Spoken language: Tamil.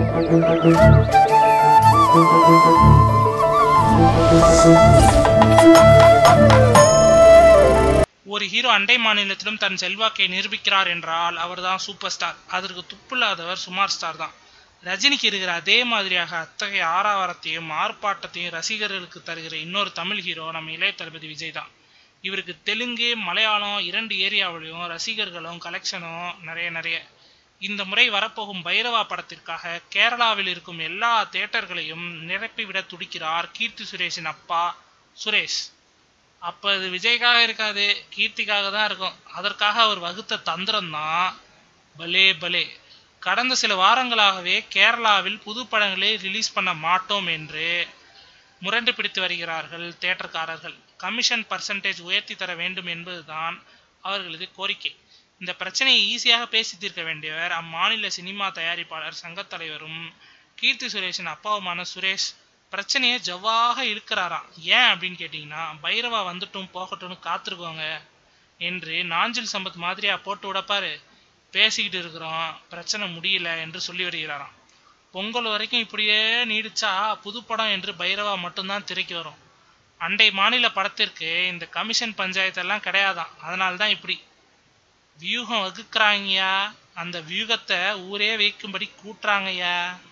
ஒரு ஹீரோ அண்டை மாநிலத்திலும் தன் செல்வாக்கை நிரூபிக்கிறார் என்றால் அவர்தான் சூப்பர் ஸ்டார் அதற்கு துப்பில்லாதவர் சுமார் ஸ்டார் தான் ரஜினிக்கு இருக்கிற அதே மாதிரியாக அத்தகைய ஆரவாரத்தையும் ஆர்ப்பாட்டத்தையும் ரசிகர்களுக்கு தருகிற இன்னொரு தமிழ் ஹீரோ நம்ம இளைய தளபதி விஜய் தான் இவருக்கு தெலுங்கு மலையாளம் இரண்டு ஏரியாவிலையும் ரசிகர்களும் கலெக்ஷனும் நிறைய நிறைய இந்த முறை வரப்போகும் பைரவா படத்திற்காக கேரளாவில் இருக்கும் எல்லா தியேட்டர்களையும் நிரப்பிவிட துடிக்கிறார் கீர்த்தி சுரேஷின் அப்பா சுரேஷ் அப்ப இது விஜய்க்காக இருக்காது கீர்த்திக்காக தான் இருக்கும் அதற்காக அவர் வகுத்த தந்திரம் தான் பலே பலே கடந்த சில வாரங்களாகவே கேரளாவில் புது படங்களை ரிலீஸ் பண்ண மாட்டோம் என்று முரண்டு பிடித்து வருகிறார்கள் தியேட்டர்காரர்கள் கமிஷன் பர்சன்டேஜ் உயர்த்தி தர வேண்டும் என்பதுதான் அவர்களது கோரிக்கை இந்த பிரச்சனையை ஈஸியாக பேசி தீர்க்க வேண்டியவர் அம்மாநில சினிமா தயாரிப்பாளர் சங்கத் தலைவரும் கீர்த்தி சுரேஷின் அப்பாவுமான சுரேஷ் பிரச்சனையை ஜவ்வாக இழுக்கிறாராம் ஏன் அப்படின்னு கேட்டிங்கன்னா பைரவா வந்துட்டும் போகட்டும்னு காத்திருக்கோங்க என்று நாஞ்சில் சம்பத் மாதிரியா போட்டு விடப்பாரு பேசிக்கிட்டு இருக்கிறோம் பிரச்சனை முடியல என்று சொல்லி வருகிறாராம் பொங்கல் வரைக்கும் இப்படியே நீடிச்சா புது படம் என்று பைரவா மட்டும்தான் திரைக்கு வரும் அண்டை மாநில படத்திற்கு இந்த கமிஷன் பஞ்சாயத்தெல்லாம் கிடையாதாம் அதனால தான் இப்படி வியூகம் வகுக்கிறாங்கய்யா அந்த வியூகத்தை ஊரே வைக்கும்படி கூட்டுறாங்கய்யா